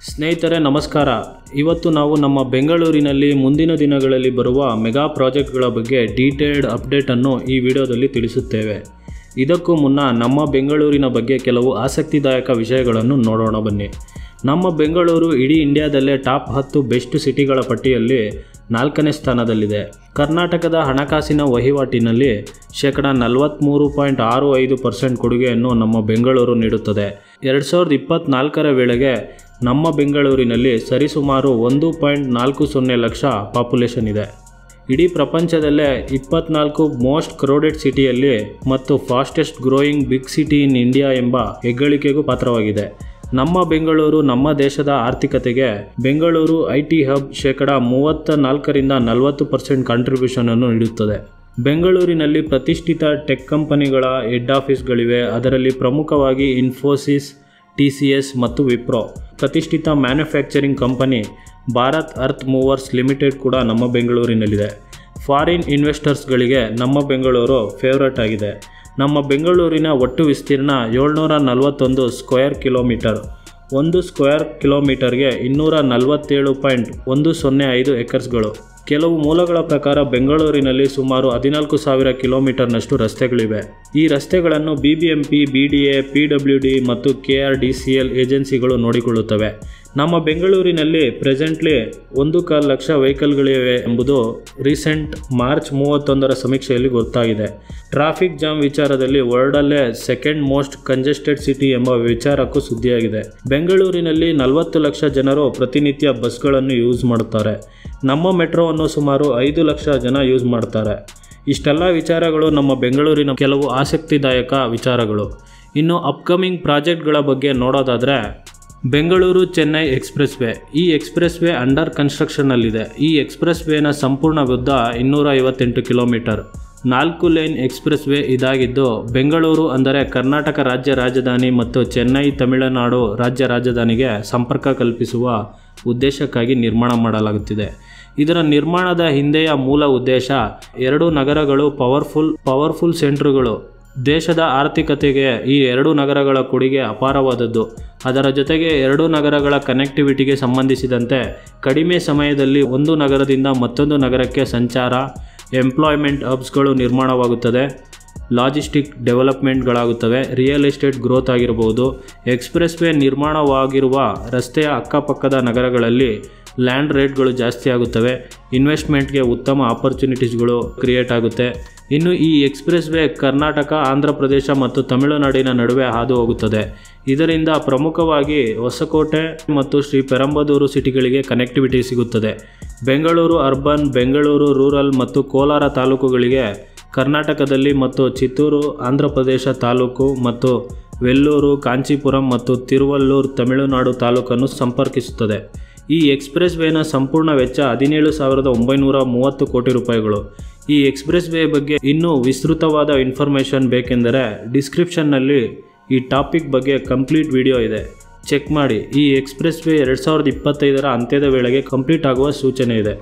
ಸ್ನೇಹಿತರೆ ನಮಸ್ಕಾರ ಇವತ್ತು ನಾವು ನಮ್ಮ ಬೆಂಗಳೂರಿನಲ್ಲಿ ಮುಂದಿನ ದಿನಗಳಲ್ಲಿ ಬರುವ ಮೆಗಾ ಪ್ರಾಜೆಕ್ಟ್ಗಳ ಬಗ್ಗೆ ಡೀಟೇಲ್ಡ್ ಅಪ್ಡೇಟನ್ನು ಈ ವಿಡಿಯೋದಲ್ಲಿ ತಿಳಿಸುತ್ತೇವೆ ಇದಕ್ಕೂ ಮುನ್ನ ನಮ್ಮ ಬೆಂಗಳೂರಿನ ಬಗ್ಗೆ ಕೆಲವು ಆಸಕ್ತಿದಾಯಕ ವಿಷಯಗಳನ್ನು ನೋಡೋಣ ಬನ್ನಿ ನಮ್ಮ ಬೆಂಗಳೂರು ಇಡೀ ಇಂಡಿಯಾದಲ್ಲೇ ಟಾಪ್ ಹತ್ತು ಬೆಸ್ಟ್ ಸಿಟಿಗಳ ಪಟ್ಟಿಯಲ್ಲಿ ನಾಲ್ಕನೇ ಸ್ಥಾನದಲ್ಲಿದೆ ಕರ್ನಾಟಕದ ಹಣಕಾಸಿನ ವಹಿವಾಟಿನಲ್ಲಿ ಶೇಕಡ ನಲವತ್ತ್ಮೂರು ಪಾಯಿಂಟ್ ಆರು ಐದು ಪರ್ಸೆಂಟ್ ಕೊಡುಗೆಯನ್ನು ನಮ್ಮ ಬೆಂಗಳೂರು ನೀಡುತ್ತದೆ ಎರಡು ಸಾವಿರದ ಇಪ್ಪತ್ತ್ನಾಲ್ಕರ ವೇಳೆಗೆ ನಮ್ಮ ಬೆಂಗಳೂರಿನಲ್ಲಿ ಸರಿಸುಮಾರು ಒಂದು ಪಾಯಿಂಟ್ ನಾಲ್ಕು ಸೊನ್ನೆ ಲಕ್ಷ ಪಾಪ್ಯುಲೇಷನ್ ಇದೆ ಇಡೀ ಪ್ರಪಂಚದಲ್ಲೇ ಇಪ್ಪತ್ನಾಲ್ಕು ಮೋಸ್ಟ್ ಕ್ರೌಡೆಡ್ ಸಿಟಿಯಲ್ಲಿ ಮತ್ತು fastest growing big city in India ಎಂಬ ಹೆಗ್ಗಳಿಕೆಗೂ ಪಾತ್ರವಾಗಿದೆ ನಮ್ಮ ಬೆಂಗಳೂರು ನಮ್ಮ ದೇಶದ ಆರ್ಥಿಕತೆಗೆ ಬೆಂಗಳೂರು ಐ ಟಿ ಹಬ್ ಶೇಕಡ ಮೂವತ್ತ ನಾಲ್ಕರಿಂದ ನಲವತ್ತು ಪರ್ಸೆಂಟ್ ಕಾಂಟ್ರಿಬ್ಯೂಷನ್ ಅನ್ನು ನೀಡುತ್ತದೆ ಬೆಂಗಳೂರಿನಲ್ಲಿ ಪ್ರತಿಷ್ಠಿತ ಟೆಕ್ ಕಂಪನಿಗಳ ಹೆಡ್ ಆಫೀಸ್ಗಳಿವೆ ಅದರಲ್ಲಿ ಪ್ರಮುಖವಾಗಿ ಇನ್ಫೋಸಿಸ್ ಟಿ ಸಿ ಎಸ್ ಮತ್ತು ವಿಪ್ರೋ ಪ್ರತಿಷ್ಠಿತ manufacturing company Bharat earth movers limited ಕೂಡ ನಮ್ಮ ಬೆಂಗಳೂರಿನಲ್ಲಿದೆ ಫಾರಿನ್ ಇನ್ವೆಸ್ಟರ್ಸ್ಗಳಿಗೆ ನಮ್ಮ ಬೆಂಗಳೂರು ಫೇವ್ರೇಟ್ ಆಗಿದೆ ನಮ್ಮ ಬೆಂಗಳೂರಿನ ಒಟ್ಟು ವಿಸ್ತೀರ್ಣ ಏಳ್ನೂರ ನಲವತ್ತೊಂದು ಸ್ಕ್ವೇರ್ ಕಿಲೋಮೀಟರ್ ಒಂದು ಸ್ಕ್ವೇರ್ ಕಿಲೋಮೀಟರ್ಗೆ ಇನ್ನೂರ ನಲವತ್ತೇಳು ಪಾಯಿಂಟ್ ಒಂದು ಸೊನ್ನೆ ಐದು ಎಕರ್ಸ್ಗಳು ಕೆಲವು ಮೂಲಗಳ ಪ್ರಕಾರ ಬೆಂಗಳೂರಿನಲ್ಲಿ ಸುಮಾರು ಹದಿನಾಲ್ಕು ಸಾವಿರ ಕಿಲೋಮೀಟರ್ನಷ್ಟು ರಸ್ತೆಗಳಿವೆ ಈ ರಸ್ತೆಗಳನ್ನು B B M P B D A P W D ಮತ್ತು K R D C L ಏಜೆನ್ಸಿಗಳು ನೋಡಿಕೊಳ್ಳುತ್ತವೆ ನಮ್ಮ ಬೆಂಗಳೂರಿನಲ್ಲಿ ಪ್ರೆಸೆಂಟ್ಲಿ ಒಂದು ಕಾಲು ಲಕ್ಷ ವೆಹಿಕಲ್ಗಳಿವೆ ಎಂಬುದು ರೀಸೆಂಟ್ ಮಾರ್ಚ್ ಮೂವತ್ತೊಂದರ ಸಮೀಕ್ಷೆಯಲ್ಲಿ ಗೊತ್ತಾಗಿದೆ ಟ್ರಾಫಿಕ್ ಜಾಮ್ ವಿಚಾರದಲ್ಲಿ ವರ್ಲ್ಡಲ್ಲೇ ಸೆಕೆಂಡ್ ಮೋಸ್ಟ್ ಕಂಜೆಸ್ಟೆಡ್ ಸಿಟಿ ಎಂಬ ವಿಚಾರಕ್ಕೂ ಸುದ್ದಿಯಾಗಿದೆ ಬೆಂಗಳೂರಿನಲ್ಲಿ ನಲವತ್ತು ಲಕ್ಷ ಜನರು ಪ್ರತಿನಿತ್ಯ ಬಸ್ಗಳನ್ನು ಯೂಸ್ ಮಾಡುತ್ತಾರೆ ನಮ್ಮ ಮೆಟ್ರೋವನ್ನು ಸುಮಾರು ಐದು ಲಕ್ಷ ಜನ ಯೂಸ್ ಮಾಡ್ತಾರೆ ಇಷ್ಟೆಲ್ಲ ವಿಚಾರಗಳು ನಮ್ಮ ಬೆಂಗಳೂರಿನ ಕೆಲವು ಆಸಕ್ತಿದಾಯಕ ವಿಚಾರಗಳು ಇನ್ನು ಅಪ್ಕಮಿಂಗ್ ಪ್ರಾಜೆಕ್ಟ್ಗಳ ಬಗ್ಗೆ ನೋಡೋದಾದರೆ ಬೆಂಗಳೂರು ಚೆನ್ನೈ ಎಕ್ಸ್ಪ್ರೆಸ್ ವೇ ಈ ಎಕ್ಸ್ಪ್ರೆಸ್ ವೇ ಅಂಡರ್ ಕನ್ಸ್ಟ್ರಕ್ಷನ್ನಲ್ಲಿದೆ ಈ ಎಕ್ಸ್ಪ್ರೆಸ್ ವೇನ ಸಂಪೂರ್ಣ ಉದ್ದ ಇನ್ನೂರ ಐವತ್ತೆಂಟು ಕಿಲೋಮೀಟರ್ ನಾಲ್ಕು ಲೈನ್ ಎಕ್ಸ್ಪ್ರೆಸ್ ವೇ ಇದಾಗಿದ್ದು ಬೆಂಗಳೂರು ಅಂದರೆ ಕರ್ನಾಟಕ ರಾಜ್ಯ ರಾಜಧಾನಿ ಮತ್ತು ಚೆನ್ನೈ ತಮಿಳುನಾಡು ರಾಜ್ಯ ರಾಜಧಾನಿಗೆ ಸಂಪರ್ಕ ಕಲ್ಪಿಸುವ ಉದ್ದೇಶಕ್ಕಾಗಿ ನಿರ್ಮಾಣ ಮಾಡಲಾಗುತ್ತಿದೆ ಇದರ ನಿರ್ಮಾಣದ ಹಿಂದೆಯ ಮೂಲ ಉದ್ದೇಶ ಎರಡು ನಗರಗಳು ಪವರ್ಫುಲ್ ಪವರ್ಫುಲ್ ಸೆಂಟ್ರುಗಳು ದೇಶದ ಆರ್ಥಿಕತೆಗೆ ಈ ಎರಡು ನಗರಗಳ ಕೊಡುಗೆ ಅಪಾರವಾದದ್ದು ಅದರ ಜೊತೆಗೆ ಎರಡು ನಗರಗಳ ಕನೆಕ್ಟಿವಿಟಿಗೆ ಸಂಬಂಧಿಸಿದಂತೆ ಕಡಿಮೆ ಸಮಯದಲ್ಲಿ ಒಂದು ನಗರದಿಂದ ಮತ್ತೊಂದು ನಗರಕ್ಕೆ ಸಂಚಾರ ಎಂಪ್ಲಾಯ್ಮೆಂಟ್ ಹಬ್ಸ್ಗಳು ನಿರ್ಮಾಣವಾಗುತ್ತದೆ ಲಾಜಿಸ್ಟಿಕ್ ಡೆವಲಪ್ಮೆಂಟ್ಗಳಾಗುತ್ತವೆ ರಿಯಲ್ ಎಸ್ಟೇಟ್ ಗ್ರೋತ್ ಆಗಿರಬಹುದು ಎಕ್ಸ್ಪ್ರೆಸ್ ವೇ ನಿರ್ಮಾಣವಾಗಿರುವ ರಸ್ತೆಯ ಅಕ್ಕಪಕ್ಕದ ನಗರಗಳಲ್ಲಿ ಲ್ಯಾಂಡ್ ರೇಟ್ಗಳು ಜಾಸ್ತಿ ಆಗುತ್ತವೆ ಇನ್ವೆಸ್ಟ್ಮೆಂಟ್ಗೆ ಉತ್ತಮ ಆಪರ್ಚುನಿಟೀಸ್ಗಳು ಕ್ರಿಯೇಟ್ ಆಗುತ್ತೆ ಇನ್ನು ಈ ಎಕ್ಸ್ಪ್ರೆಸ್ ವೇ ಕರ್ನಾಟಕ ಆಂಧ್ರ ಪ್ರದೇಶ ಮತ್ತು ತಮಿಳುನಾಡಿನ ನಡುವೆ ಹಾದು ಹೋಗುತ್ತದೆ ಇದರಿಂದ ಪ್ರಮುಖವಾಗಿ ಹೊಸಕೋಟೆ ಮತ್ತು ಶ್ರೀ ಪೆರಂಬದೂರು ಸಿಟಿಗಳಿಗೆ ಕನೆಕ್ಟಿವಿಟಿ ಸಿಗುತ್ತದೆ ಬೆಂಗಳೂರು ಅರ್ಬನ್ ಬೆಂಗಳೂರು ರೂರಲ್ ಮತ್ತು ಕೋಲಾರ ತಾಲೂಕುಗಳಿಗೆ ಕರ್ನಾಟಕದಲ್ಲಿ ಮತ್ತು ಚಿತ್ತೂರು ಆಂಧ್ರ ಪ್ರದೇಶ ತಾಲೂಕು ಮತ್ತು ವೆಲ್ಲೂರು ಕಾಂಚೀಪುರಂ ಮತ್ತು ತಿರುವಲ್ಲೂರು ತಮಿಳುನಾಡು ತಾಲೂಕನ್ನು ಸಂಪರ್ಕಿಸುತ್ತದೆ ಈ ಎಕ್ಸ್ಪ್ರೆಸ್ ವೇನ ಸಂಪೂರ್ಣ ವೆಚ್ಚ ಹದಿನೇಳು ಸಾವಿರದ ಒಂಬೈನೂರ ಮೂವತ್ತು ಕೋಟಿ ರೂಪಾಯಿಗಳು ಈ ಎಕ್ಸ್ಪ್ರೆಸ್ ವೇ ಬಗ್ಗೆ ಇನ್ನೂ ವಿಸ್ತೃತವಾದ ಇನ್ಫಾರ್ಮೇಷನ್ ಬೇಕೆಂದರೆ ಡಿಸ್ಕ್ರಿಪ್ಷನ್ನಲ್ಲಿ ಈ ಟಾಪಿಕ್ ಬಗ್ಗೆ ಕಂಪ್ಲೀಟ್ ವಿಡಿಯೋ ಇದೆ ಚೆಕ್ ಮಾಡಿ ಈ ಎಕ್ಸ್ಪ್ರೆಸ್ ವೇ ಎರಡು ಸಾವಿರದ ಇಪ್ಪತ್ತೈದರ ಅಂತ್ಯದ ವೇಳೆಗೆ ಕಂಪ್ಲೀಟ್ ಆಗುವ ಸೂಚನೆ ಇದೆ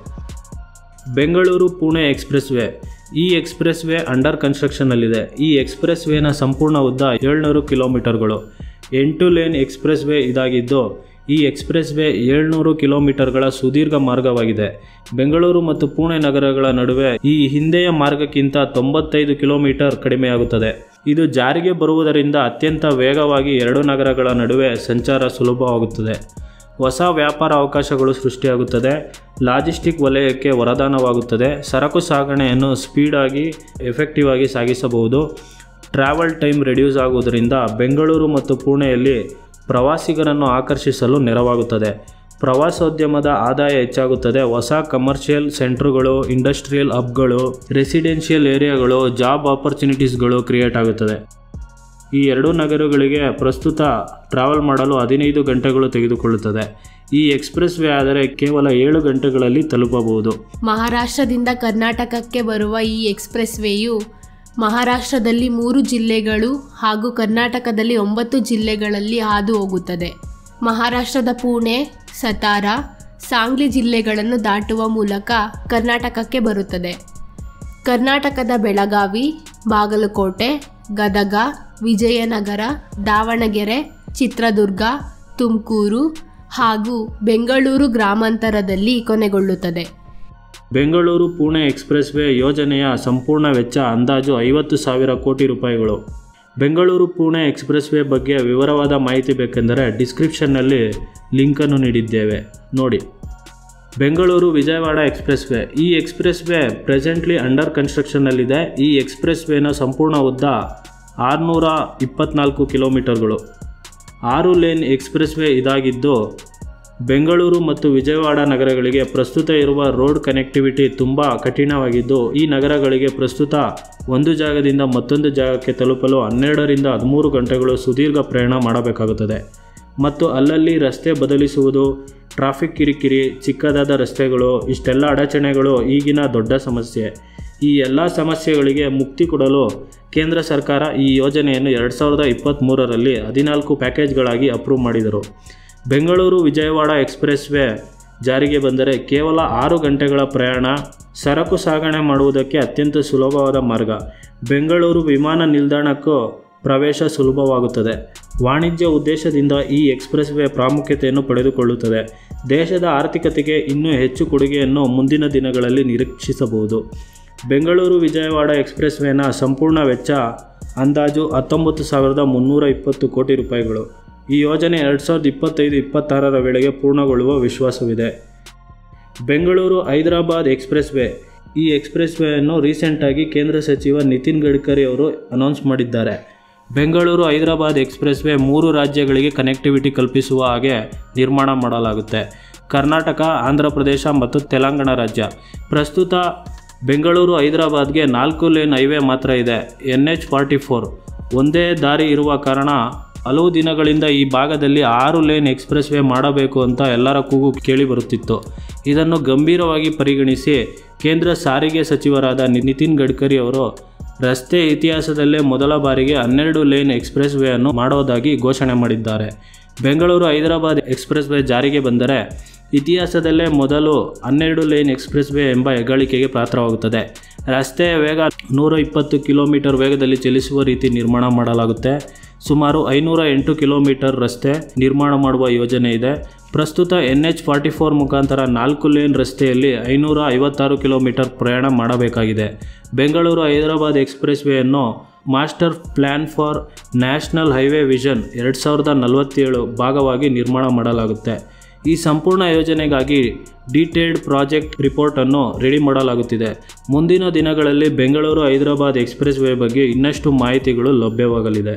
ಬೆಂಗಳೂರು ಪುಣೆ ಎಕ್ಸ್ಪ್ರೆಸ್ ವೇ ಈ ಎಕ್ಸ್ಪ್ರೆಸ್ ವೇ ಅಂಡರ್ ಕನ್ಸ್ಟ್ರಕ್ಷನ್ನಲ್ಲಿದೆ ಈ ಎಕ್ಸ್ಪ್ರೆಸ್ ವೇನ ಸಂಪೂರ್ಣ ಉದ್ದ ಏಳ್ನೂರು ಕಿಲೋಮೀಟರ್ಗಳು ಎಂಟು ಲೇನ್ ಎಕ್ಸ್ಪ್ರೆಸ್ ವೇ ಇದಾಗಿದ್ದು ಈ ಎಕ್ಸ್ಪ್ರೆಸ್ ವೇ ಏಳ್ನೂರು ಕಿಲೋಮೀಟರ್ಗಳ ಸುದೀರ್ಘ ಮಾರ್ಗವಾಗಿದೆ ಬೆಂಗಳೂರು ಮತ್ತು ಪುಣೆ ನಗರಗಳ ನಡುವೆ ಈ ಹಿಂದೆಯ ಮಾರ್ಗಕ್ಕಿಂತ ತೊಂಬತ್ತೈದು ಕಿಲೋಮೀಟರ್ ಕಡಿಮೆಯಾಗುತ್ತದೆ ಇದು ಜಾರಿಗೆ ಬರುವುದರಿಂದ ಅತ್ಯಂತ ವೇಗವಾಗಿ ಎರಡು ನಗರಗಳ ನಡುವೆ ಸಂಚಾರ ಸುಲಭವಾಗುತ್ತದೆ ಹೊಸ ವ್ಯಾಪಾರ ಅವಕಾಶಗಳು ಸೃಷ್ಟಿಯಾಗುತ್ತದೆ ಲಾಜಿಸ್ಟಿಕ್ ವಲಯಕ್ಕೆ ವರದಾನವಾಗುತ್ತದೆ ಸರಕು ಸಾಗಣೆಯನ್ನು ಸ್ಪೀಡಾಗಿ ಎಫೆಕ್ಟಿವ್ ಆಗಿ ಸಾಗಿಸಬಹುದು ಟ್ರಾವೆಲ್ ಟೈಮ್ ರೆಡ್ಯೂಸ್ ಆಗುವುದರಿಂದ ಬೆಂಗಳೂರು ಮತ್ತು ಪುಣೆಯಲ್ಲಿ ಪ್ರವಾಸಿಗರನ್ನು ಆಕರ್ಷಿಸಲು ನೆರವಾಗುತ್ತದೆ ಪ್ರವಾಸೋದ್ಯಮದ ಆದಾಯ ಹೆಚ್ಚಾಗುತ್ತದೆ ಹೊಸ ಕಮರ್ಷಿಯಲ್ ಸೆಂಟ್ರುಗಳು ಇಂಡಸ್ಟ್ರಿಯಲ್ ಹಬ್ಗಳು ರೆಸಿಡೆನ್ಷಿಯಲ್ ಏರಿಯಾಗಳು ಜಾಬ್ ಆಪರ್ಚುನಿಟೀಸ್ಗಳು ಕ್ರಿಯೇಟ್ ಆಗುತ್ತದೆ ಈ ಎರಡೂ ನಗರಗಳಿಗೆ ಪ್ರಸ್ತುತ ಟ್ರಾವೆಲ್ ಮಾಡಲು ಹದಿನೈದು ಗಂಟೆಗಳು ತೆಗೆದುಕೊಳ್ಳುತ್ತದೆ ಈ ಎಕ್ಸ್ಪ್ರೆಸ್ ವೇ ಆದರೆ ಕೇವಲ ಏಳು ಗಂಟೆಗಳಲ್ಲಿ ತಲುಪಬಹುದು ಮಹಾರಾಷ್ಟ್ರದಿಂದ ಕರ್ನಾಟಕಕ್ಕೆ ಬರುವ ಈ ಎಕ್ಸ್ಪ್ರೆಸ್ ವೇಯು ಮಹಾರಾಷ್ಟ್ರದಲ್ಲಿ ಮೂರು ಜಿಲ್ಲೆಗಳು ಹಾಗೂ ಕರ್ನಾಟಕದಲ್ಲಿ ಒಂಬತ್ತು ಜಿಲ್ಲೆಗಳಲ್ಲಿ ಹಾದು ಹೋಗುತ್ತದೆ ಮಹಾರಾಷ್ಟ್ರದ ಪುಣೆ ಸತಾರ ಸಾಂಗ್ಲಿ ಜಿಲ್ಲೆಗಳನ್ನು ದಾಟುವ ಮೂಲಕ ಕರ್ನಾಟಕಕ್ಕೆ ಬರುತ್ತದೆ ಕರ್ನಾಟಕದ ಬೆಳಗಾವಿ ಬಾಗಲಕೋಟೆ ಗದಗ ವಿಜಯನಗರ ದಾವಣಗೆರೆ ಚಿತ್ರದುರ್ಗ ತುಮಕೂರು ಹಾಗೂ ಬೆಂಗಳೂರು ಗ್ರಾಮಾಂತರದಲ್ಲಿ ಕೊನೆಗೊಳ್ಳುತ್ತದೆ ಬೆಂಗಳೂರು ಪುಣೆ ಎಕ್ಸ್ಪ್ರೆಸ್ ವೇ ಯೋಜನೆಯ ಸಂಪೂರ್ಣ ವೆಚ್ಚ ಅಂದಾಜು ಐವತ್ತು ಸಾವಿರ ಕೋಟಿ ರೂಪಾಯಿಗಳು ಬೆಂಗಳೂರು ಪುಣೆ ಎಕ್ಸ್ಪ್ರೆಸ್ ವೇ ಬಗ್ಗೆ ವಿವರವಾದ ಮಾಹಿತಿ ಬೇಕೆಂದರೆ ಡಿಸ್ಕ್ರಿಪ್ಷನ್ನಲ್ಲಿ ಲಿಂಕನ್ನು ನೀಡಿದ್ದೇವೆ ನೋಡಿ ಬೆಂಗಳೂರು ವಿಜಯವಾಡ ಎಕ್ಸ್ಪ್ರೆಸ್ ವೇ ಈ ಎಕ್ಸ್ಪ್ರೆಸ್ ವೇ ಪ್ರೆಸೆಂಟ್ಲಿ ಅಂಡರ್ ಕನ್ಸ್ಟ್ರಕ್ಷನ್ನಲ್ಲಿದೆ ಈ ಎಕ್ಸ್ಪ್ರೆಸ್ ವೇನ ಸಂಪೂರ್ಣ ಉದ್ದ ಆರುನೂರ ಇಪ್ಪತ್ನಾಲ್ಕು ಕಿಲೋಮೀಟರ್ಗಳು ಆರು ಲೇನ್ ಎಕ್ಸ್ಪ್ರೆಸ್ ವೇ ಇದಾಗಿದ್ದು ಬೆಂಗಳೂರು ಮತ್ತು ವಿಜಯವಾಡ ನಗರಗಳಿಗೆ ಪ್ರಸ್ತುತ ಇರುವ ರೋಡ್ ಕನೆಕ್ಟಿವಿಟಿ ತುಂಬ ಕಠಿಣವಾಗಿದ್ದು ಈ ನಗರಗಳಿಗೆ ಪ್ರಸ್ತುತ ಒಂದು ಜಾಗದಿಂದ ಮತ್ತೊಂದು ಜಾಗಕ್ಕೆ ತಲುಪಲು ಹನ್ನೆರಡರಿಂದ ಹದಿಮೂರು ಗಂಟೆಗಳು ಸುದೀರ್ಘ ಪ್ರಯಾಣ ಮಾಡಬೇಕಾಗುತ್ತದೆ ಮತ್ತು ಅಲ್ಲಲ್ಲಿ ರಸ್ತೆ ಬದಲಿಸುವುದು ಟ್ರಾಫಿಕ್ ಕಿರಿಕಿರಿ ಚಿಕ್ಕದಾದ ರಸ್ತೆಗಳು ಇಷ್ಟೆಲ್ಲ ಅಡಚಣೆಗಳು ಈಗಿನ ದೊಡ್ಡ ಸಮಸ್ಯೆ ಈ ಎಲ್ಲ ಸಮಸ್ಯೆಗಳಿಗೆ ಮುಕ್ತಿ ಕೊಡಲು ಕೇಂದ್ರ ಸರ್ಕಾರ ಈ ಯೋಜನೆಯನ್ನು ಎರಡು ಸಾವಿರದ ಇಪ್ಪತ್ತ್ಮೂರರಲ್ಲಿ ಹದಿನಾಲ್ಕು ಪ್ಯಾಕೇಜ್ಗಳಾಗಿ ಅಪ್ರೂವ್ ಮಾಡಿದರು ಬೆಂಗಳೂರು ವಿಜಯವಾಡ ಎಕ್ಸ್ಪ್ರೆಸ್ ವೇ ಜಾರಿಗೆ ಬಂದರೆ ಕೇವಲ ಆರು ಗಂಟೆಗಳ ಪ್ರಯಾಣ ಸರಕು ಸಾಗಣೆ ಮಾಡುವುದಕ್ಕೆ ಅತ್ಯಂತ ಸುಲಭವಾದ ಮಾರ್ಗ ಬೆಂಗಳೂರು ವಿಮಾನ ನಿಲ್ದಾಣಕ್ಕೂ ಪ್ರವೇಶ ಸುಲಭವಾಗುತ್ತದೆ ವಾಣಿಜ್ಯ ಉದ್ದೇಶದಿಂದ ಈ ಎಕ್ಸ್ಪ್ರೆಸ್ ವೇ ಪ್ರಾಮುಖ್ಯತೆಯನ್ನು ಪಡೆದುಕೊಳ್ಳುತ್ತದೆ ದೇಶದ ಆರ್ಥಿಕತೆಗೆ ಇನ್ನೂ ಹೆಚ್ಚು ಕೊಡುಗೆಯನ್ನು ಮುಂದಿನ ದಿನಗಳಲ್ಲಿ ನಿರೀಕ್ಷಿಸಬಹುದು ಬೆಂಗಳೂರು ವಿಜಯವಾಡ ಎಕ್ಸ್ಪ್ರೆಸ್ ವೇನ ಸಂಪೂರ್ಣ ವೆಚ್ಚ ಅಂದಾಜು ಹತ್ತೊಂಬತ್ತು ಸಾವಿರದ ಮುನ್ನೂರ ಇಪ್ಪತ್ತು ಕೋಟಿ ರೂಪಾಯಿಗಳು ಈ ಯೋಜನೆ ಎರಡು ಸಾವಿರದ ಇಪ್ಪತ್ತೈದು ಇಪ್ಪತ್ತಾರರ ವೇಳೆಗೆ ಪೂರ್ಣಗೊಳ್ಳುವ ವಿಶ್ವಾಸವಿದೆ ಬೆಂಗಳೂರು ಹೈದರಾಬಾದ್ ಎಕ್ಸ್ಪ್ರೆಸ್ ವೇ ಈ ಎಕ್ಸ್ಪ್ರೆಸ್ ವೇಯನ್ನು ರೀಸೆಂಟಾಗಿ ಕೇಂದ್ರ ಸಚಿವ ನಿತಿನ್ ಗಡ್ಕರಿ ಅವರು ಅನೌನ್ಸ್ ಮಾಡಿದ್ದಾರೆ ಬೆಂಗಳೂರು ಹೈದರಾಬಾದ್ ಎಕ್ಸ್ಪ್ರೆಸ್ ವೇ ಮೂರು ರಾಜ್ಯಗಳಿಗೆ ಕನೆಕ್ಟಿವಿಟಿ ಕಲ್ಪಿಸುವ ಹಾಗೆ ನಿರ್ಮಾಣ ಮಾಡಲಾಗುತ್ತೆ ಕರ್ನಾಟಕ ಆಂಧ್ರ ಪ್ರದೇಶ ಮತ್ತು ತೆಲಂಗಾಣ ರಾಜ್ಯ ಪ್ರಸ್ತುತ ಬೆಂಗಳೂರು ಹೈದರಾಬಾದ್ಗೆ ನಾಲ್ಕು ಲೇನ್ ಹೈವೇ ಮಾತ್ರ ಇದೆ ಎನ್ ಎಚ್ ಫಾರ್ಟಿ ಫೋರ್ ಒಂದೇ ದಾರಿ ಇರುವ ಕಾರಣ ಹಲವು ದಿನಗಳಿಂದ ಈ ಭಾಗದಲ್ಲಿ ಆರು ಲೇನ್ ಎಕ್ಸ್ಪ್ರೆಸ್ ವೇ ಮಾಡಬೇಕು ಅಂತ ಎಲ್ಲರ ಕೂಗು ಕೇಳಿ ಬರುತ್ತಿತ್ತು ಇದನ್ನು ಗಂಭೀರವಾಗಿ ಪರಿಗಣಿಸಿ ಕೇಂದ್ರ ಸಾರಿಗೆ ಸಚಿವರಾದ ನಿತಿನ್ ಗಡ್ಕರಿ ಅವರು ರಸ್ತೆ ಇತಿಹಾಸದಲ್ಲೇ ಮೊದಲ ಬಾರಿಗೆ ಹನ್ನೆರಡು ಲೇನ್ ಎಕ್ಸ್ಪ್ರೆಸ್ ವೇ ಅನ್ನು ಮಾಡೋದಾಗಿ ಘೋಷಣೆ ಮಾಡಿದ್ದಾರೆ ಬೆಂಗಳೂರು ಹೈದರಾಬಾದ್ ಎಕ್ಸ್ಪ್ರೆಸ್ ವೇ ಜಾರಿಗೆ ಬಂದರೆ ಇತಿಹಾಸದಲ್ಲೇ ಮೊದಲು ಹನ್ನೆರಡು ಲೇನ್ ಎಕ್ಸ್ಪ್ರೆಸ್ ವೇ ಎಂಬ ಹೆಗ್ಗಳಿಕೆಗೆ ಪಾತ್ರವಾಗುತ್ತದೆ ರಸ್ತೆಯ ವೇಗ ನೂರ ಇಪ್ಪತ್ತು ಕಿಲೋಮೀಟರ್ ವೇಗದಲ್ಲಿ ಚಲಿಸುವ ರೀತಿ ನಿರ್ಮಾಣ ಮಾಡಲಾಗುತ್ತೆ ಸುಮಾರು ಐನೂರ ಎಂಟು ಕಿಲೋಮೀಟರ್ ರಸ್ತೆ ನಿರ್ಮಾಣ ಮಾಡುವ ಯೋಜನೆ ಇದೆ ಪ್ರಸ್ತುತ ಎನ್ ಎಚ್ ಫಾರ್ಟಿ ಫೋರ್ ಮುಖಾಂತರ ನಾಲ್ಕು ಲೇನ್ ರಸ್ತೆಯಲ್ಲಿ ಐನೂರ ಐವತ್ತಾರು ಕಿಲೋಮೀಟರ್ ಪ್ರಯಾಣ ಮಾಡಬೇಕಾಗಿದೆ ಬೆಂಗಳೂರು ಹೈದರಾಬಾದ್ ಎಕ್ಸ್ಪ್ರೆಸ್ ವೇಯನ್ನು master plan for national highway vision ಎರಡು ಸಾವಿರದ ನಲವತ್ತೇಳು ಭಾಗವಾಗಿ ನಿರ್ಮಾಣ ಮಾಡಲಾಗುತ್ತೆ ಈ ಸಂಪೂರ್ಣ ಯೋಜನೆಗಾಗಿ ಡೀಟೇಲ್ಡ್ ಪ್ರಾಜೆಕ್ಟ್ ರಿಪೋರ್ಟನ್ನು ರೆಡಿ ಮಾಡಲಾಗುತ್ತಿದೆ ಮುಂದಿನ ದಿನಗಳಲ್ಲಿ ಬೆಂಗಳೂರು ಹೈದರಾಬಾದ್ ಎಕ್ಸ್ಪ್ರೆಸ್ ವೇ ಬಗ್ಗೆ ಇನ್ನಷ್ಟು ಮಾಹಿತಿಗಳು ಲಭ್ಯವಾಗಲಿದೆ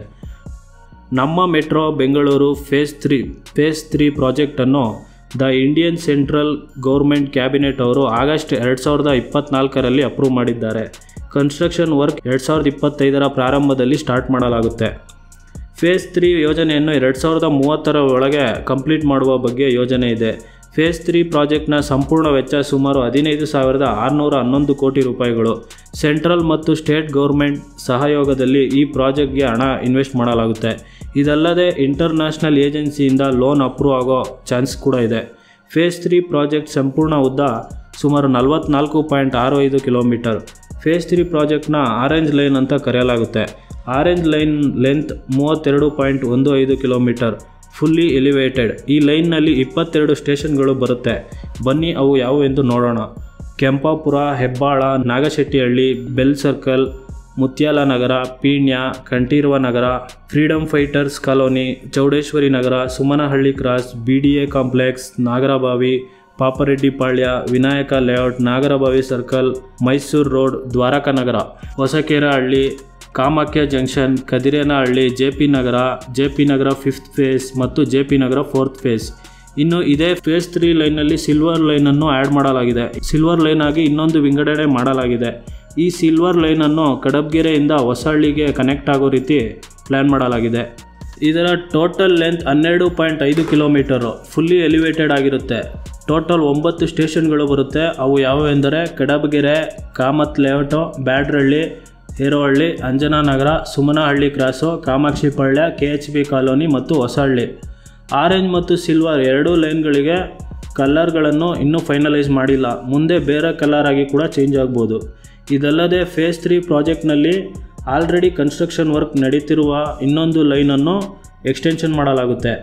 ನಮ್ಮ metro Bengaluru phase three phase three ಪ್ರಾಜೆಕ್ಟನ್ನು the Indian central government cabinet ಅವರು ಆಗಸ್ಟ್ ಎರಡು ಸಾವಿರದ ಇಪ್ಪತ್ತ್ನಾಲ್ಕರಲ್ಲಿ ಅಪ್ರೂವ್ ಮಾಡಿದ್ದಾರೆ ಕನ್ಸ್ಟ್ರಕ್ಷನ್ ವರ್ಕ್ ಎರಡು ಸಾವಿರದ ಇಪ್ಪತ್ತೈದರ ಪ್ರಾರಂಭದಲ್ಲಿ ಸ್ಟಾರ್ಟ್ ಮಾಡಲಾಗುತ್ತೆ ಫೇಸ್ ತ್ರೀ ಯೋಜನೆಯನ್ನು ಎರಡು ಸಾವಿರದ ಮೂವತ್ತರ ಒಳಗೆ ಕಂಪ್ಲೀಟ್ ಮಾಡುವ ಬಗ್ಗೆ ಯೋಜನೆ ಇದೆ ಫೇಸ್ ತ್ರೀ ಪ್ರಾಜೆಕ್ಟ್ನ ಸಂಪೂರ್ಣ ವೆಚ್ಚ ಸುಮಾರು ಹದಿನೈದು ಸಾವಿರದ ಆರುನೂರ ಹನ್ನೊಂದು ಕೋಟಿ ರೂಪಾಯಿಗಳು ಸೆಂಟ್ರಲ್ ಮತ್ತು ಸ್ಟೇಟ್ ಗೌರ್ಮೆಂಟ್ ಸಹಯೋಗದಲ್ಲಿ ಈ ಪ್ರಾಜೆಕ್ಟ್ಗೆ ಹಣ ಇನ್ವೆಸ್ಟ್ ಮಾಡಲಾಗುತ್ತೆ ಇದಲ್ಲದೆ ಇಂಟರ್ನ್ಯಾಷನಲ್ ಏಜೆನ್ಸಿಯಿಂದ ಲೋನ್ ಅಪ್ರೂವ್ ಆಗೋ ಚಾನ್ಸ್ ಕೂಡ ಇದೆ ಫೇಸ್ ತ್ರೀ ಪ್ರಾಜೆಕ್ಟ್ ಸಂಪೂರ್ಣ ಉದ್ದ ಸುಮಾರು ನಲವತ್ನಾಲ್ಕು ಪಾಯಿಂಟ್ ಆರು ಐದು ಕಿಲೋಮೀಟರ್ ಫೇಸ್ ತ್ರೀ ಪ್ರಾಜೆಕ್ಟ್ನ ಆರೆಂಜ್ ಲೈನ್ ಅಂತ ಕರೆಯಲಾಗುತ್ತೆ ಆರೆಂಜ್ ಲೈನ್ ಲೆಂತ್ ಮೂವತ್ತೆರಡು ಪಾಯಿಂಟ್ ಒಂದು ಐದು ಕಿಲೋಮೀಟರ್ ಫುಲ್ಲಿ ಎಲಿವೇಟೆಡ್ ಈ ಲೈನ್ನಲ್ಲಿ ಇಪ್ಪತ್ತೆರಡು ಸ್ಟೇಷನ್ಗಳು ಬರುತ್ತೆ ಬನ್ನಿ ಅವು ಯಾವುವು ಎಂದು ನೋಡೋಣ Kempapura Hebbal Nagashettihalli BEL circle Muthyala Nagar Peenya Kanteerava Nagar freedom fighters colony Chowdeshwari Nagar Sumanahalli cross B D A complex Nagarbhavi Papareddypalya Vinayaka layout Nagarbhavi circle Mysuru road Dwaraka Nagar Hosakerehalli Kamakhya junction Kadirenahalli J P Nagar J P Nagar fifth phase ಮತ್ತು J P Nagar fourth phase ಇನ್ನು ಇದೇ ಫೇಸ್ ತ್ರೀ ಲೈನಲ್ಲಿ ಸಿಲ್ವರ್ ಲೈನನ್ನು ಆ್ಯಡ್ ಮಾಡಲಾಗಿದೆ ಸಿಲ್ವರ್ ಲೈನ್ ಆಗಿ ಇನ್ನೊಂದು ವಿಂಗಡಣೆ ಮಾಡಲಾಗಿದೆ ಈ ಸಿಲ್ವರ್ ಲೈನನ್ನು ಕಡಬ್ಗೆರೆಯಿಂದ ಹೊಸಹಳ್ಳಿಗೆ ಕನೆಕ್ಟ್ ಆಗೋ ರೀತಿ ಪ್ಲ್ಯಾನ್ ಮಾಡಲಾಗಿದೆ ಇದರ ಟೋಟಲ್ ಲೆಂತ್ ಹನ್ನೆರಡು ಪಾಯಿಂಟ್ ಐದು ಕಿಲೋಮೀಟರು ಫುಲ್ಲಿ ಎಲಿವೇಟೆಡ್ ಆಗಿರುತ್ತೆ ಟೋಟಲ್ ಒಂಬತ್ತು ಸ್ಟೇಷನ್ಗಳು ಬರುತ್ತೆ ಅವು ಯಾವುವೆಂದರೆ Kadabagere Kamath layout Byadarahalli Herohalli Anjananagar Sumanahalli cross Kamakshipalya K H B colony ಮತ್ತು ಹೊಸಹಳ್ಳಿ ಆರೆಂಜ್ ಮತ್ತು ಸಿಲ್ವರ್ ಎರಡೂ ಲೈನ್ಗಳಿಗೆ ಕಲರ್ಗಳನ್ನು ಇನ್ನೂ ಫೈನಲೈಸ್ ಮಾಡಿಲ್ಲ ಮುಂದೆ ಬೇರೆ ಕಲರ್ ಆಗಿ ಕೂಡ ಚೇಂಜ್ ಆಗ್ಬೋದು ಇದಲ್ಲದೆ ಫೇಸ್ ತ್ರೀ ಪ್ರಾಜೆಕ್ಟ್ನಲ್ಲಿ ಆಲ್ರೆಡಿ ಕನ್ಸ್ಟ್ರಕ್ಷನ್ ವರ್ಕ್ ನಡೀತಿರುವ ಇನ್ನೊಂದು ಲೈನನ್ನು ಎಕ್ಸ್ಟೆನ್ಷನ್ ಮಾಡಲಾಗುತ್ತೆ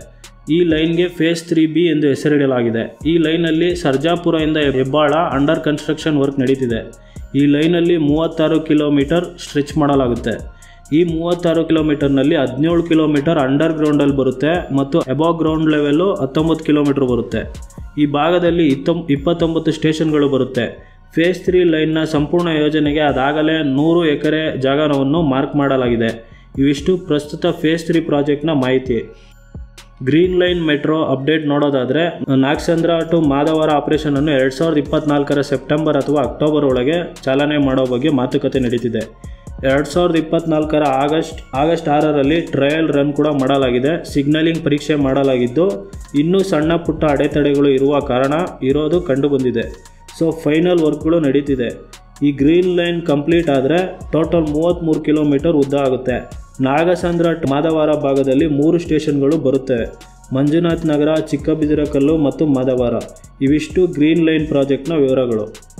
ಈ ಲೈನ್ಗೆ ಫೇಸ್ ತ್ರೀ ಬಿ ಎಂದು ಹೆಸರಿಡಲಾಗಿದೆ ಈ ಲೈನಲ್ಲಿ ಸರ್ಜಾಪುರದಿಂದ ಹೆಬ್ಬಾಳ ಅಂಡರ್ ಕನ್ಸ್ಟ್ರಕ್ಷನ್ ವರ್ಕ್ ನಡೀತಿದೆ ಈ ಲೈನಲ್ಲಿ ಮೂವತ್ತಾರು ಕಿಲೋಮೀಟರ್ ಸ್ಟ್ರೆಚ್ ಮಾಡಲಾಗುತ್ತೆ ಈ ಮೂವತ್ತಾರು ಕಿಲೋಮೀಟರ್ನಲ್ಲಿ ಹದಿನೇಳು ಕಿಲೋಮೀಟರ್ ಅಂಡರ್ ಗ್ರೌಂಡಲ್ಲಿ ಬರುತ್ತೆ ಮತ್ತು ಅಬಾವ್ ಗ್ರೌಂಡ್ ಲೆವೆಲ್ಲು ಹತ್ತೊಂಬತ್ತು ಕಿಲೋಮೀಟರ್ ಬರುತ್ತೆ ಈ ಭಾಗದಲ್ಲಿ ಇತ್ತೊಂ ಇಪ್ಪತ್ತೊಂಬತ್ತು ಸ್ಟೇಷನ್ಗಳು ಬರುತ್ತೆ ಫೇಸ್ ತ್ರೀ ಲೈನ್ನ ಸಂಪೂರ್ಣ ಯೋಜನೆಗೆ ಅದಾಗಲೇ ನೂರು ಎಕರೆ ಜಾಗವನ್ನು ಮಾರ್ಕ್ ಮಾಡಲಾಗಿದೆ ಇವಿಷ್ಟು ಪ್ರಸ್ತುತ ಫೇಸ್ ತ್ರೀ ಪ್ರಾಜೆಕ್ಟ್ನ ಮಾಹಿತಿ ಗ್ರೀನ್ ಲೈನ್ ಮೆಟ್ರೋ ಅಪ್ಡೇಟ್ ನೋಡೋದಾದರೆ ನಾಗಸಂದ್ರ ಟು ಮಾದವರ ಆಪರೇಷನನ್ನು ಎರಡು ಸಾವಿರದ ಇಪ್ಪತ್ನಾಲ್ಕರ ಸೆಪ್ಟೆಂಬರ್ ಅಥವಾ ಅಕ್ಟೋಬರ್ ಒಳಗೆ ಚಾಲನೆ ಮಾಡೋ ಬಗ್ಗೆ ಮಾತುಕತೆ ನಡೀತಿದೆ ಎರಡು ಸಾವಿರದ ಇಪ್ಪತ್ನಾಲ್ಕರ ಆಗಸ್ಟ್ ಆಗಸ್ಟ್ ಆರರಲ್ಲಿ ಟ್ರಯಲ್ ರನ್ ಕೂಡ ಮಾಡಲಾಗಿದೆ ಸಿಗ್ನಲಿಂಗ್ ಪರೀಕ್ಷೆ ಮಾಡಲಾಗಿದ್ದು ಇನ್ನೂ ಸಣ್ಣ ಪುಟ್ಟ ಅಡೆತಡೆಗಳು ಇರುವ ಕಾರಣ ಇರೋದು ಕಂಡುಬಂದಿದೆ ಸೊ ಫೈನಲ್ ವರ್ಕ್ಗಳು ನಡೀತಿದೆ ಈ ಗ್ರೀನ್ ಲೈನ್ ಕಂಪ್ಲೀಟ್ ಆದರೆ ಟೋಟಲ್ ಮೂವತ್ತ್ಮೂರು ಕಿಲೋಮೀಟರ್ ಉದ್ದ ಆಗುತ್ತೆ ನಾಗಸಂದ್ರ ಟ್- ಮಾದವಾರ ಭಾಗದಲ್ಲಿ ಮೂರು ಸ್ಟೇಷನ್ಗಳು ಬರುತ್ತವೆ ಮಂಜುನಾಥ್ ನಗರ ಚಿಕ್ಕಬಿದಿರಕಲ್ಲು ಮತ್ತು ಮಾದವಾರ ಇವಿಷ್ಟು ಗ್ರೀನ್ ಲೈನ್ ಪ್ರಾಜೆಕ್ಟ್ನ ವಿವರಗಳು